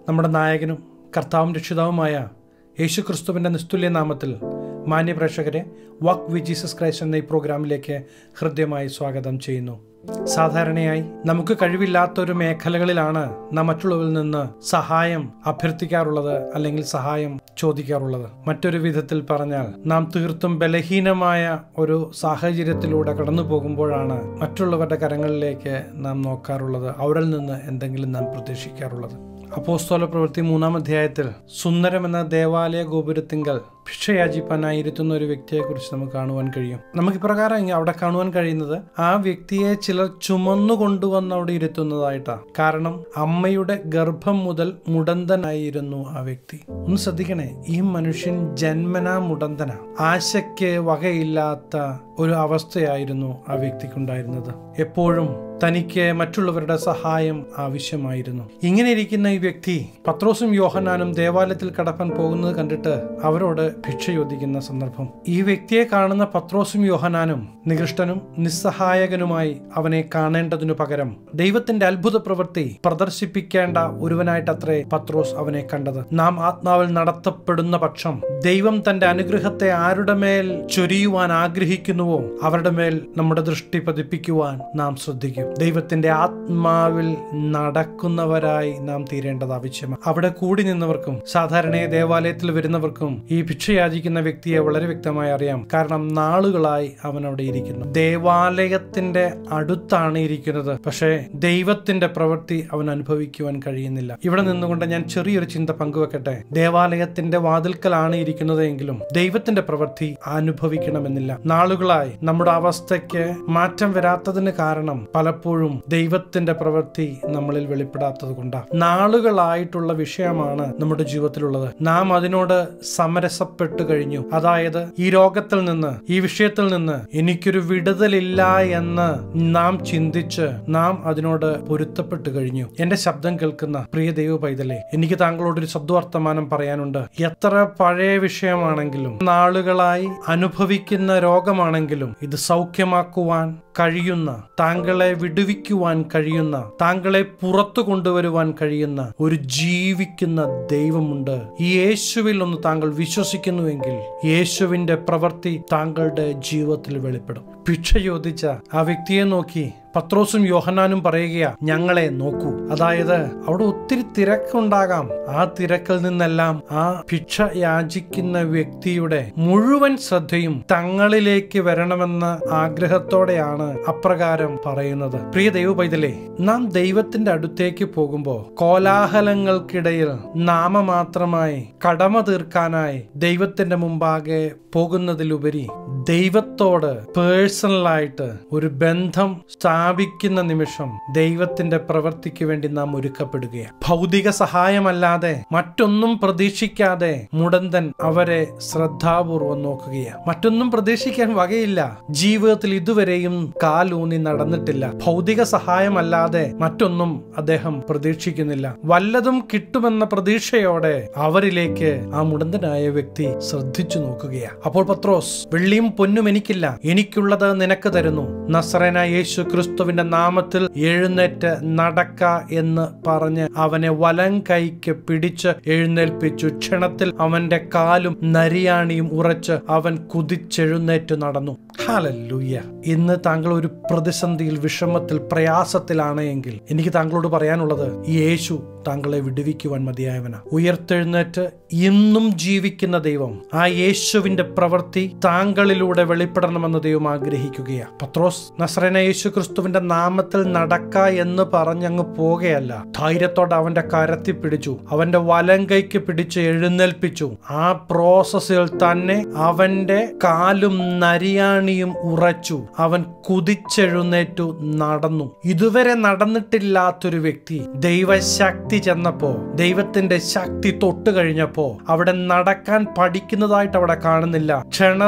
നമ്മുടെ നായകനും കർത്താവും രക്ഷിതാവുമായ യേശു ക്രിസ്തുവിൻ്റെ നിസ്തുല്യ നാമത്തിൽ മാന്യ പ്രേക്ഷകരെ വാക്ക് വി ജീസസ് ക്രൈസ്റ്റ് എന്ന ഈ പ്രോഗ്രാമിലേക്ക് ഹൃദ്യമായി സ്വാഗതം ചെയ്യുന്നു സാധാരണയായി നമുക്ക് കഴിവില്ലാത്തൊരു മേഖലകളിലാണ് നാം മറ്റുള്ളവരിൽ നിന്ന് സഹായം അഭ്യർത്ഥിക്കാറുള്ളത് അല്ലെങ്കിൽ സഹായം ചോദിക്കാറുള്ളത് മറ്റൊരു വിധത്തിൽ പറഞ്ഞാൽ നാം തീർത്തും ബലഹീനമായ ഒരു സാഹചര്യത്തിലൂടെ കടന്നു പോകുമ്പോഴാണ് മറ്റുള്ളവരുടെ കരങ്ങളിലേക്ക് നാം നോക്കാറുള്ളത് അവരിൽ നിന്ന് എന്തെങ്കിലും നാം പ്രതീക്ഷിക്കാറുള്ളത് അപ്പോസ്തോല പ്രവൃത്തി മൂന്നാം അധ്യായത്തിൽ സുന്ദരം എന്ന ദേവാലയ ഗോപുരത്തിങ്കൽ ഭിക്ഷയാചിപ്പാനായിരുത്തുന്ന ഒരു വ്യക്തിയെ കുറിച്ച് നമുക്ക് കാണുവാൻ കഴിയും നമുക്ക് ഇപ്രകാരം ഇങ്ങ് അവിടെ കാണുവാൻ കഴിയുന്നത് ആ വ്യക്തിയെ ചിലർ ചുമന്നു കൊണ്ടുവന്ന് അവിടെ ഇരുത്തുന്നതായിട്ടാണ് കാരണം അമ്മയുടെ ഗർഭം മുതൽ മുടന്തനായിരുന്നു ആ വ്യക്തി ഒന്ന് ശ്രദ്ധിക്കണേ ഈ മനുഷ്യൻ ജന്മനാ മുടന്തന ആശയ്ക്ക് വകയില്ലാത്ത ഒരു അവസ്ഥയായിരുന്നു ആ വ്യക്തിക്കുണ്ടായിരുന്നത് എപ്പോഴും തനിക്ക് മറ്റുള്ളവരുടെ സഹായം ആവശ്യമായിരുന്നു ഇങ്ങനെ ഇരിക്കുന്ന ഈ വ്യക്തി പത്രോസും യോഹനാനും ദേവാലയത്തിൽ കടപ്പാൻ പോകുന്നത് കണ്ടിട്ട് അവരോട് ഭിക്ഷ ചോദിക്കുന്ന സന്ദർഭം ഈ വ്യക്തിയെ കാണുന്ന പത്രോസും യോഹനാനും നികൃഷ്ടനും നിസ്സഹായകനുമായി അവനെ കാണേണ്ടതിനു പകരം ദൈവത്തിന്റെ അത്ഭുത പ്രവൃത്തി പ്രദർശിപ്പിക്കേണ്ട ഒരുവനായിട്ടത്രേ പത്രോസ് അവനെ കണ്ടത് നാം ആത്മാവിൽ നടത്തപ്പെടുന്ന പക്ഷം ദൈവം തന്റെ അനുഗ്രഹത്തെ ആരുടെ മേൽ ചൊരിയുവാൻ ആഗ്രഹിക്കുന്നുവോ അവരുടെ മേൽ നമ്മുടെ ദൃഷ്ടി പതിപ്പിക്കുവാൻ നാം ശ്രദ്ധിക്കും ദൈവത്തിന്റെ ആത്മാവിൽ നടക്കുന്നവരായി നാം തീരേണ്ടത് ആവശ്യമാണ് അവിടെ കൂടി നിന്നവർക്കും സാധാരണയായി ദേവാലയത്തിൽ വരുന്നവർക്കും ഈ ഭിക്ഷ യാചിക്കുന്ന വ്യക്തിയെ വളരെ വ്യക്തമായി അറിയാം കാരണം നാളുകളായി അവൻ അവിടെ ഇരിക്കുന്നു ദേവാലയത്തിന്റെ അടുത്താണ് ഇരിക്കുന്നത് പക്ഷേ ദൈവത്തിന്റെ പ്രവൃത്തി അവൻ അനുഭവിക്കുവാൻ കഴിയുന്നില്ല ഇവിടെ നിന്നുകൊണ്ട് ഞാൻ ചെറിയൊരു ചിന്ത പങ്കുവെക്കട്ടെ ദേവാലയത്തിന്റെ വാതിൽക്കലാണ് ഇരിക്കുന്നത് എങ്കിലും ദൈവത്തിന്റെ പ്രവൃത്തി അനുഭവിക്കണമെന്നില്ല നാളുകളായി നമ്മുടെ അവസ്ഥയ്ക്ക് മാറ്റം വരാത്തതിന് കാരണം പലപ്പോഴും ദൈവത്തിന്റെ പ്രവൃത്തി നമ്മളിൽ വെളിപ്പെടാത്തത് കൊണ്ടാണ് നാളുകളായിട്ടുള്ള വിഷയമാണ് നമ്മുടെ ജീവിതത്തിലുള്ളത് നാം അതിനോട് സമരസപ്പെട്ടു കഴിഞ്ഞു അതായത് ഈ രോഗത്തിൽ നിന്ന് ഈ വിഷയത്തിൽ നിന്ന് എനിക്കൊരു വിടുതലില്ല എന്ന് നാം ചിന്തിച്ച് നാം അതിനോട് പൊരുത്തപ്പെട്ടു കഴിഞ്ഞു എന്റെ ശബ്ദം കേൾക്കുന്ന പ്രിയ ദൈവ പൈതലെ എനിക്ക് താങ്കളോട് ഒരു സദ്വർത്തമാനം പറയാനുണ്ട് എത്ര പഴയ വിഷയമാണെങ്കിലും നാളുകളായി അനുഭവിക്കുന്ന രോഗമാണെങ്കിലും ഇത് സൗഖ്യമാക്കുവാൻ കഴിയുന്ന താങ്കളെ വിടുവിക്കുവാൻ കഴിയുന്ന താങ്കളെ പുറത്തു കൊണ്ടുവരുവാൻ കഴിയുന്ന ഒരു ജീവിക്കുന്ന ദൈവമുണ്ട് ഈ യേശുവിൽ ഒന്ന് താങ്കൾ വിശ്വസിക്കുന്നുവെങ്കിൽ യേശുവിന്റെ പ്രവൃത്തി താങ്കളുടെ ജീവിതത്തിൽ വെളിപ്പെടും ഭിക്ഷ ചോദിച്ച ആ വ്യക്തിയെ നോക്കി പത്രോസും യോഹനാനും പറയുകയാ ഞങ്ങളെ നോക്കൂ അതായത് അവിടെ ഒത്തിരി തിരക്കുണ്ടാകാം ആ തിരക്കിൽ നിന്നെല്ലാം ആ ഭിക്ഷ യാചിക്കുന്ന വ്യക്തിയുടെ മുഴുവൻ ശ്രദ്ധയും തങ്ങളിലേക്ക് വരണമെന്ന ആഗ്രഹത്തോടെയാണ് അപ്രകാരം പറയുന്നത് പ്രിയ ദൈവ പൈതലേ നാം ദൈവത്തിന്റെ അടുത്തേക്ക് പോകുമ്പോൾ കോലാഹലങ്ങൾക്കിടയിൽ നാമമാത്രമായി കടമ തീർക്കാനായി ദൈവത്തിന്റെ മുമ്പാകെ പോകുന്നതിലുപരി ദൈവത്തോട് പേഴ്സണലായിട്ട് ഒരു ബന്ധം സ്ഥാപിക്കുന്ന നിമിഷം ദൈവത്തിന്റെ പ്രവൃത്തിക്ക് വേണ്ടി നാം ഒരുക്കപ്പെടുകയാണ് ഭൗതിക സഹായമല്ലാതെ മറ്റൊന്നും പ്രതീക്ഷിക്കാതെ മുടന്തൻ അവരെ ശ്രദ്ധാപൂർവം നോക്കുകയാണ് മറ്റൊന്നും പ്രതീക്ഷിക്കാൻ വകയില്ല ജീവിതത്തിൽ ഇതുവരെയും കാലൂന്നി നടന്നിട്ടില്ല ഭൗതിക സഹായമല്ലാതെ മറ്റൊന്നും അദ്ദേഹം പ്രതീക്ഷിക്കുന്നില്ല വല്ലതും കിട്ടുമെന്ന പ്രതീക്ഷയോടെ അവരിലേക്ക് ആ മുടന്തനായ വ്യക്തി ശ്രദ്ധിച്ചു നോക്കുകയാണ് അപ്പോൾ പത്രോസ് വെള്ളിയും പൊന്നും എനിക്കില്ല എനിക്കുള്ളത് നിനക്ക് തരുന്നു നസ്രന യേശു ക്രിസ്തുവിന്റെ നാമത്തിൽ എഴുന്നേറ്റ് നടക്ക എന്ന് പറഞ്ഞ് അവനെ വലം കൈക്ക് പിടിച്ച് എഴുന്നേൽപ്പിച്ചു ക്ഷണത്തിൽ അവന്റെ കാലും നരിയാണിയും ഉറച്ച് അവൻ കുതിച്ചെഴുന്നേറ്റ് നടന്നു ഹാലല്ലൂയ്യ ഇന്ന് താങ്കൾ ഒരു പ്രതിസന്ധിയിൽ വിഷമത്തിൽ പ്രയാസത്തിലാണ് എങ്കിൽ എനിക്ക് താങ്കളോട് പറയാനുള്ളത് ഈ യേശു താങ്കളെ വിടുവിക്കുവാൻ മതിയായവന ഉയർത്തെഴുന്നേറ്റ് ഇന്നും ജീവിക്കുന്ന ദൈവം ആ യേശുവിന്റെ പ്രവൃത്തി താങ്കളിലൂടെ വെളിപ്പെടണമെന്ന് ദൈവം ആഗ്രഹിക്കുകയാണ് പത്രോസ് നസ്രന യേശു ക്രിസ്തുവിന്റെ നാമത്തിൽ നടക്ക എന്ന് പറഞ്ഞങ്ങ് പോകുകയല്ല ധൈര്യത്തോടെ അവന്റെ കരത്തി പിടിച്ചു അവന്റെ വലം കൈക്ക് പിടിച്ച് എഴുന്നേൽപ്പിച്ചു ആ പ്രോസസ്സിൽ തന്നെ അവന്റെ കാലും നരിയാണിയും ഉറച്ചു അവൻ കുതിച്ചെഴുന്നേറ്റു നടന്നു ഇതുവരെ നടന്നിട്ടില്ലാത്തൊരു വ്യക്തി ദൈവശക്തി ചെന്നപ്പോ ദൈവത്തിന്റെ ശക്തി തൊട്ട് കഴിഞ്ഞപ്പോ അവിടെ നടക്കാൻ പഠിക്കുന്നതായിട്ട് അവിടെ കാണുന്നില്ല ക്ഷണത്തിൽ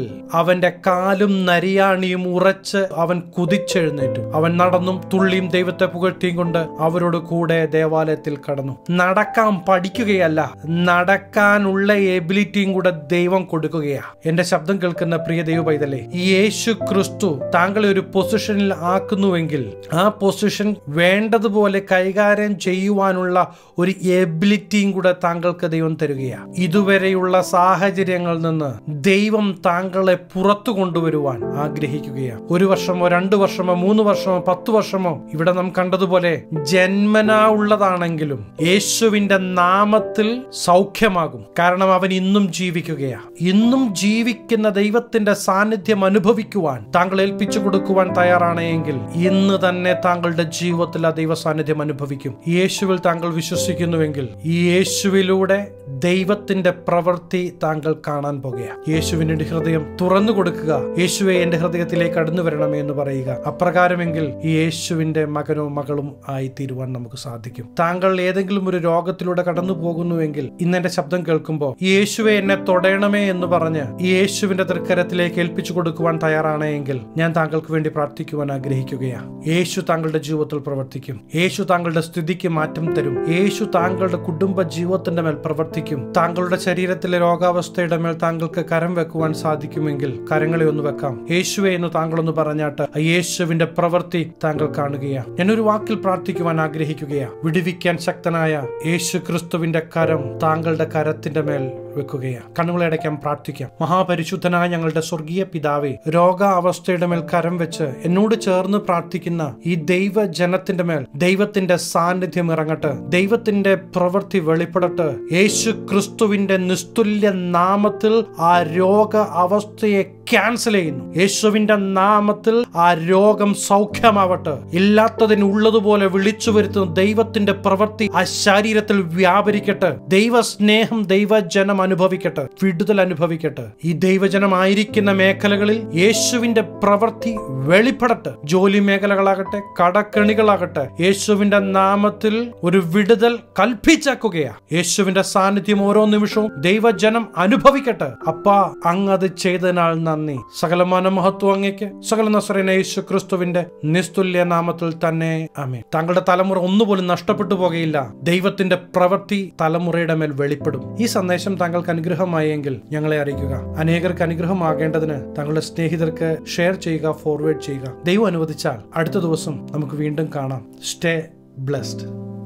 അവന്റെ കാലും നരിയാണിയും ഉറച്ച് അവൻ കുതിച്ചെഴുന്നേറ്റു അവൻ നടന്നും തുള്ളിയും ദൈവത്തെ പുകഴ്ത്തിയും കൊണ്ട് അവരോട് കൂടെ ദേവാലയത്തിൽ കടന്നു നടക്കാൻ പഠിക്കുകയല്ല നടക്കാനുള്ള എബിലിറ്റിയും കൂടെ ദൈവം കൊടുക്കുകയാ എന്റെ ശബ്ദം കേൾക്കുന്ന പ്രിയ ദൈവ പൈതലേ യേശു ക്രിസ്തു താങ്കളെ ഒരു പൊസിഷനിൽ ആക്കുന്നുവെങ്കിൽ ആ പൊസിഷൻ വേണ്ടതുപോലെ കൈകാര്യം ചെയ്യുവാനുള്ള ഒരു എബിലിറ്റിയും കൂടെ താങ്കൾക്ക് ദൈവം തരികയാ ഇതുവരെയുള്ള സാഹചര്യങ്ങളിൽ നിന്ന് ദൈവം താങ്കളെ പുറത്തു കൊണ്ടുവരുവാൻ ആഗ്രഹിക്കുകയാണ് ഒരു വർഷമോ രണ്ടു വർഷമോ മൂന്ന് വർഷമോ പത്ത് വർഷമോ ഇവിടെ നാം കണ്ടതുപോലെ ജന്മനാ ഉള്ളതാണെങ്കിലും യേശുവിന്റെ നാമത്തിൽ സൗഖ്യമാകും കാരണം അവൻ ഇന്നും ജീവിക്കുകയാ ഇന്നും ജീവിക്കുന്ന ദൈവത്തിന്റെ സാന്നിധ്യം അനുഭവിക്കുവാൻ താങ്കൾ ഏൽപ്പിച്ചു കൊടുക്കുവാൻ തയ്യാറാണെങ്കിൽ ഇന്ന് തന്നെ താങ്കളുടെ ജീവിതത്തിൽ ആ ദൈവ സാന്നിധ്യം അനുഭവിക്കും യേശുവിൽ താങ്കൾ വിശ്വസിക്കുന്നുവെങ്കിൽ ഈ യേശുവിലൂടെ ദൈവത്തിന്റെ പ്രവൃത്തി താങ്കൾ കാണാൻ പോകുക യേശുവിന്റെ ഹൃദയം തുറന്നു കൊടുക്കുക യേശുവെ എന്റെ ഹൃദയത്തിലേക്ക് കടന്നു വരണമേ എന്ന് പറയുക അപ്രകാരമെങ്കിൽ ഈ യേശുവിന്റെ മകനോ മകളും ആയി തീരുവാൻ നമുക്ക് സാധിക്കും താങ്കൾ ഏതെങ്കിലും ഒരു രോഗത്തിലൂടെ കടന്നു പോകുന്നുവെങ്കിൽ ഇന്ന് എന്റെ ശബ്ദം കേൾക്കുമ്പോൾ ഈ യേശുവെ എന്നെ തൊടയണമേ എന്ന് പറഞ്ഞ് ഈ യേശുവിന്റെ തൃക്കരത്തിലേക്ക് ഏൽപ്പിച്ചു കൊടുക്കുവാൻ തയ്യാറാണെങ്കിൽ ഞാൻ താങ്കൾക്ക് വേണ്ടി പ്രാർത്ഥിക്കുവാൻ ആഗ്രഹിക്കുകയാണ് യേശു താങ്കളുടെ ജീവിതത്തിൽ പ്രവർത്തിക്കും യേശു താങ്കളുടെ സ്ഥിതിക്ക് മാറ്റം തരും യേശു താങ്കളുടെ കുടുംബ ജീവിതത്തിന്റെ മേൽ പ്രവർത്തിക്കും താങ്കളുടെ ശരീരത്തിലെ രോഗാവസ്ഥയുടെ മേൽ താങ്കൾക്ക് കരം വെക്കുവാൻ സാധിക്കുമെങ്കിൽ കരങ്ങളെ ഒന്ന് വെക്കാം യേശുവെ എന്ന് താങ്കളൊന്ന് പറഞ്ഞാട്ട് ആ യേശുവിന്റെ പ്രവൃത്തി താങ്കൾ കാണുകയാണ് ഞാനൊരു വാക്കിൽ പ്രാർത്ഥിക്കുവാൻ ആഗ്രഹിക്കുകയാണ് വിടുവിക്കാൻ ശക്തനായ യേശു ക്രിസ്തുവിന്റെ കരം താങ്കളുടെ കരത്തിന്റെ മേൽ വെക്കുകയാണ് കണ്ണുകളെ അടയ്ക്കാൻ പ്രാർത്ഥിക്കാം മഹാപരിശുദ്ധനായ ഞങ്ങളുടെ സ്വർഗീയ പിതാവേ രോഗാവസ്ഥയുടെ മേൽ കരം വെച്ച് എന്നോട് ചേർന്ന് പ്രാർത്ഥിക്കുന്ന ഈ ദൈവ ജനത്തിന്റെ മേൽ ദൈവത്തിന്റെ സാന്നിധ്യം ഇറങ്ങട്ടെ ദൈവത്തിന്റെ പ്രവൃത്തി വെളിപ്പെടട്ടെ യേശു ക്രിസ്തുവിന്റെ നിസ്തുല്യ നാമത്തിൽ ആ രോഗ അവസ്ഥയെ ക്യാൻസൽ ചെയ്യുന്നു യേശുവിന്റെ നാമത്തിൽ ആ രോഗം സൗഖ്യമാവട്ടെ ഇല്ലാത്തതിന് ഉള്ളതുപോലെ വിളിച്ചു വരുത്തുന്ന ദൈവത്തിന്റെ പ്രവൃത്തി ആ ശരീരത്തിൽ വ്യാപരിക്കട്ടെ ദൈവസ്നേഹം ദൈവജനം അനുഭവിക്കട്ടെ വിടുതൽ അനുഭവിക്കട്ടെ ഈ ദൈവജനമായിരിക്കുന്ന മേഖലകളിൽ യേശുവിന്റെ പ്രവൃത്തി വെളിപ്പെടട്ടെ ജോലി മേഖലകളാകട്ടെ കടക്കെണികളാകട്ടെ യേശുവിന്റെ നാമത്തിൽ ഒരു വിടുതൽ കൽപ്പിച്ചാക്കുകയാ യേശുവിന്റെ സാന്നിധ്യം ഓരോ നിമിഷവും ദൈവജനം അനുഭവിക്കട്ടെ അപ്പാ അങ്ങ് അത് ചെയ്തതിനാൽ നന്ദി സകലമാന മഹത്വം അങ്ങേക്ക് സകല നസ്രന യേശു ക്രിസ്തുവിന്റെ നിസ്തുല്യ നാമത്തിൽ തന്നെ ആമേ താങ്കളുടെ തലമുറ ഒന്നുപോലും നഷ്ടപ്പെട്ടു പോകുകയില്ല ദൈവത്തിന്റെ പ്രവൃത്തി തലമുറയുടെ മേൽ വെളിപ്പെടും ഈ സന്ദേശം താങ്കൾക്ക് അനുഗ്രഹമായെങ്കിൽ ഞങ്ങളെ അറിയിക്കുക അനേകർക്ക് അനുഗ്രഹമാകേണ്ടതിന് താങ്കളുടെ സ്നേഹിതർക്ക് ഷെയർ ചെയ്യുക ഫോർവേഡ് ചെയ്യുക ദൈവം അനുവദിച്ചാൽ അടുത്ത ദിവസം നമുക്ക് വീണ്ടും കാണാം സ്റ്റേ ബ്ലെസ്ഡ്